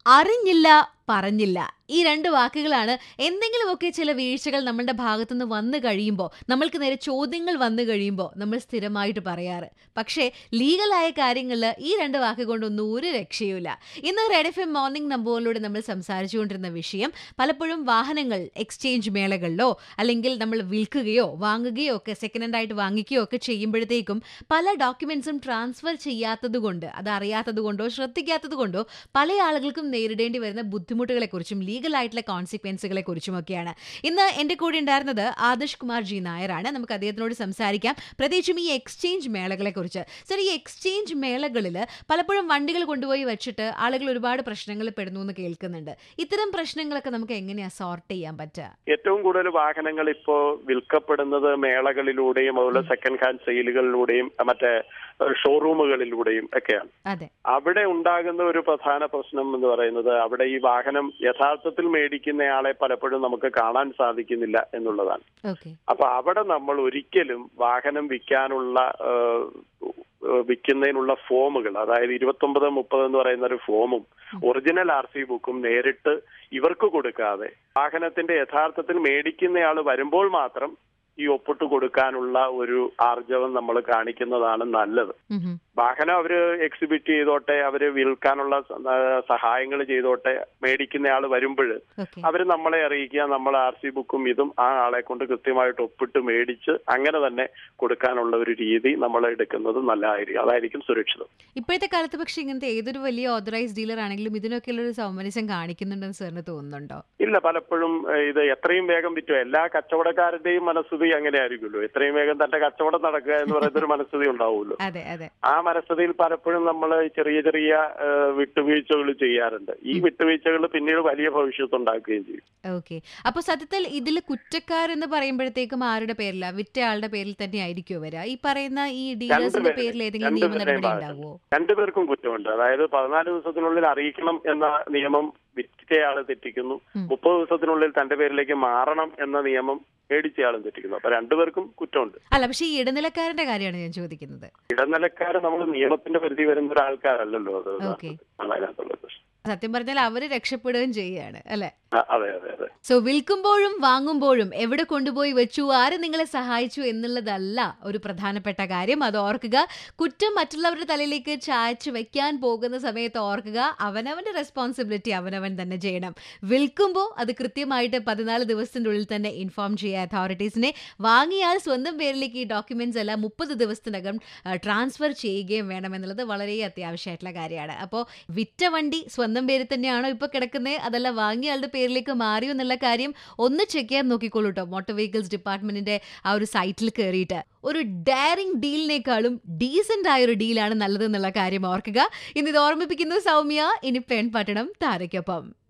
അറിഞ്ഞില്ല പറഞ്ഞില്ല ഈ രണ്ട് വാക്കുകളാണ് എന്തെങ്കിലുമൊക്കെ ചില വീഴ്ചകൾ നമ്മളുടെ ഭാഗത്തുനിന്ന് വന്നു കഴിയുമ്പോൾ നമ്മൾക്ക് നേരെ ചോദ്യങ്ങൾ വന്നു കഴിയുമ്പോൾ നമ്മൾ സ്ഥിരമായിട്ട് പറയാറ് പക്ഷേ ലീഗലായ കാര്യങ്ങളിൽ ഈ രണ്ട് വാക്ക് കൊണ്ടൊന്നും ഒരു രക്ഷയുമില്ല ഇന്ന് റെഡ് എഫ് എം മോർണിംഗ് നമ്പറിലൂടെ നമ്മൾ സംസാരിച്ചുകൊണ്ടിരുന്ന വിഷയം പലപ്പോഴും വാഹനങ്ങൾ എക്സ്ചേഞ്ച് മേളകളിലോ അല്ലെങ്കിൽ നമ്മൾ വിൽക്കുകയോ വാങ്ങുകയോ ഒക്കെ സെക്കൻഡ് ഹാൻഡ് ആയിട്ട് വാങ്ങിക്കുകയോ ഒക്കെ ചെയ്യുമ്പോഴത്തേക്കും പല ഡോക്യുമെന്റ്സും ട്രാൻസ്ഫർ ചെയ്യാത്തത് കൊണ്ട് അത് അറിയാത്തത് കൊണ്ടോ ശ്രദ്ധിക്കാത്തത് കൊണ്ടോ പല ആളുകൾക്കും നേരിടേണ്ടി വരുന്ന ബുദ്ധിമുട്ടുകളെക്കുറിച്ചും ലീഗൽ ആയിട്ടുള്ള കോൺസിക്വൻസുകളെ കുറിച്ചുമൊക്കെയാണ് ഇന്ന് എൻ്റെ കൂടെ ഉണ്ടായിരുന്നത് ആദർശ് കുമാർ ജി നായരാണ് നമുക്ക് അദ്ദേഹത്തിനോട് സംസാരിക്കാം പ്രത്യേകിച്ചും ഈ എക്സ്ചേഞ്ച് മേളകളെ കുറിച്ച് സർ ഈ എക്സ്ചേഞ്ച് മേളകളിൽ പലപ്പോഴും വണ്ടികൾ കൊണ്ടുപോയി വെച്ചിട്ട് ആളുകൾ ഒരുപാട് പ്രശ്നങ്ങൾ പെടുന്നു എന്ന് കേൾക്കുന്നുണ്ട് ഇത്തരം പ്രശ്നങ്ങളൊക്കെ നമുക്ക് എങ്ങനെയാ സോർട്ട് ചെയ്യാൻ പറ്റുക ഏറ്റവും കൂടുതൽ വാഹനങ്ങൾ ഇപ്പോ വിൽക്കപ്പെടുന്നത് മേളകളിലൂടെയും അതുപോലെ സെക്കൻഡ് ഹാൻഡ് സെയിലുകളിലൂടെയും മറ്റേ ഷോറൂമുകളിലൂടെയും ഒക്കെയാണ് അതെ അവിടെ ഉണ്ടാകുന്ന ഒരു പ്രധാന പ്രശ്നം എന്ന് പറയുന്നത് അവിടെ ഈ വാഹനം യഥാർത്ഥത്തിൽ മേടിക്കുന്നയാളെ പലപ്പോഴും നമുക്ക് കാണാൻ സാധിക്കുന്നില്ല എന്നുള്ളതാണ് ഓക്കെ അപ്പൊ അവിടെ നമ്മൾ ഒരിക്കലും വാഹനം വിൽക്കാനുള്ള ഏഹ്, ഏഹ്, വിൽക്കുന്നതിനുള്ള ഫോമുകൾ അതായത് ഇരുപത്തൊമ്പത് മുപ്പത് എന്ന് പറയുന്ന ഒരു ഫോമും ഒറിജിനൽ ആർ സി ബുക്കും നേരിട്ട് ഇവർക്ക് കൊടുക്കാതെ വാഹനത്തിന്റെ യഥാർത്ഥത്തിൽ മേടിക്കുന്നയാൾ വരുമ്പോൾ മാത്രം ഈ ഒപ്പിട്ട് കൊടുക്കാനുള്ള ഒരു ആർജവം നമ്മൾ കാണിക്കുന്നതാണ് നല്ലത് വാഹനം അവര് എക്സിബിറ്റ് ചെയ്തോട്ടെ അവര് വിൽക്കാനുള്ള സഹായങ്ങൾ ചെയ്തോട്ടെ മേടിക്കുന്നയാൾ വരുമ്പോൾ ഓക്കെ അവര് നമ്മളെ അറിയിക്കുക നമ്മൾ ആർ സി ബുക്കും ഇതും ആ ആളെ കൊണ്ട് കൃത്യമായിട്ട് ഒപ്പിട്ട് മേടിച്ച് അങ്ങനെ തന്നെ കൊടുക്കാനുള്ള ഒരു രീതി നമ്മൾ എടുക്കുന്നത് നല്ലതായിരിക്കും അതായിരിക്കും സുരക്ഷിതം ഇപ്പോഴത്തെ കാലത്ത് പക്ഷേ ഇങ്ങനത്തെ ഏതൊരു വലിയ ഓതറൈസ് ഡീലർ ആണെങ്കിലും ഇതിനൊക്കെയുള്ള ഒരു സൗമനസ്യം കാണിക്കുന്നുണ്ടെന്ന് സാറിന് തോന്നുന്നുണ്ടോ ഇല്ല പലപ്പോഴും ഏഹ്, ഇത് എത്രയും വേഗം വിറ്റോ എല്ലാ കച്ചവടക്കാരുടെയും മനസ്ഥിതി അങ്ങനെ ആയിരിക്കുമല്ലോ എത്രയും വേഗം തന്റെ കച്ചവടം നടക്കുക എന്ന് പറയുന്ന ഒരു മനസ്ഥിതി ഉണ്ടാവുമല്ലോ അതെ അതെ ആ മനസ്ഥിതിയിൽ പലപ്പോഴും നമ്മൾ ചെറിയ ചെറിയ ഏഹ്, വിട്ടുവീഴ്ചകൾ ചെയ്യാറുണ്ട് ഈ വിട്ടുവീഴ്ചകൾ പിന്നീട് വലിയ ഭവിഷ്യത്ത് ഉണ്ടാക്കുകയും ചെയ്യും ഓക്കെ അപ്പൊ സത്യത്തിൽ ഇതിൽ കുറ്റക്കാരെന്ന് പറയുമ്പോഴത്തേക്കും ആരുടെ പേരില വിറ്റ ആളുടെ പേരിൽ തന്നെ ആയിരിക്കുമോ വരിക ഈ പറയുന്ന ഈ ഡീലേഴ്സിന്റെ രണ്ടുപേരെ- പേരിൽ ഏതെങ്കിലും നിയമ രണ്ടുപേരെയും നടപടി ബാധിക്കും. ഉണ്ടാവുമോ രണ്ടുപേർക്കും കുറ്റമുണ്ട് അതായത് പതിനാല് ദിവസത്തിനുള്ളിൽ അറിയിക്കണം എന്ന നിയമം വിറ്റയാള് തെറ്റിക്കുന്നു ഉം. മുപ്പത് ദിവസത്തിനുള്ളിൽ തന്റെ പേരിലേക്ക് മാറണം എന്ന നിയമം മേടിച്ചയാളും തെറ്റിക്കുന്നു അപ്പൊ രണ്ടുപേർക്കും കുറ്റമുണ്ട് അല്ല പക്ഷെ ഈ ഇടനിലക്കാരന്റെ കാര്യമാണ് ഞാൻ ചോദിക്കുന്നത് ഇടനിലക്കാര് നമ്മൾ നിയമത്തിന്റെ പരിധി വരുന്ന ഒരാൾക്കാരല്ലല്ലോ അത് ഓക്കെ അതിനകത്തുള്ള പ്രശ്നം സത്യം പറഞ്ഞാൽ അവര് രക്ഷപ്പെടുകയും ചെയ്യാണ് അല്ലെ ആ, അതെ അതെ അതെ സോ വിൽക്കുമ്പോഴും വാങ്ങുമ്പോഴും എവിടെ കൊണ്ടുപോയി വെച്ചു ആര് നിങ്ങളെ സഹായിച്ചു എന്നുള്ളതല്ല ഒരു പ്രധാനപ്പെട്ട കാര്യം അത് ഓർക്കുക കുറ്റം മറ്റുള്ളവരുടെ തലയിലേക്ക് ചായച്ചു വെക്കാൻ പോകുന്ന സമയത്ത് ഓർക്കുക അവനവന്റെ റെസ്പോൺസിബിലിറ്റി അവനവൻ തന്നെ ചെയ്യണം വിൽക്കുമ്പോൾ അത് കൃത്യമായിട്ട് പതിനാല് ദിവസത്തിൻ്റെ ഉള്ളിൽ തന്നെ ഇൻഫോം ചെയ്യുക അതോറിറ്റീസിനെ വാങ്ങിയാൽ സ്വന്തം പേരിലേക്ക് ഈ ഡോക്യുമെന്റ്സ് എല്ലാം മുപ്പത് ദിവസത്തിനകം ട്രാൻസ്ഫർ ചെയ്യുകയും വേണം എന്നുള്ളത് വളരെ അത്യാവശ്യമായിട്ടുള്ള കാര്യമാണ് അപ്പോൾ വിറ്റ വണ്ടി സ്വന്തം പേരിൽ തന്നെയാണോ ഇപ്പോൾ കിടക്കുന്നത് അതല്ല വാങ്ങിയ ആളുടെ പേരിലേക്ക് മാറിയോ എന്നുള്ള കാര്യം ഒന്ന് ചെക്ക് ചെയ്യാൻ നോക്കിക്കോളൂ കേട്ടോ മോട്ടോർ വെഹിക്കിൾസ് ഡിപ്പാർട്ട്മെന്റിന്റെ ആ ഒരു സൈറ്റിൽ കയറിയിട്ട് ഒരു ഡയറിംഗ് ഡീലിനേക്കാളും ഡീസന്റ് ആയ ഒരു ഡീലാണ് നല്ലത് എന്നുള്ള കാര്യം ഓർക്കുക ഇന്ന് ഇത് ഓർമ്മിപ്പിക്കുന്നു സൗമ്യ ഇനി പെൺപട്ടണം താരയ്ക്കൊപ്പം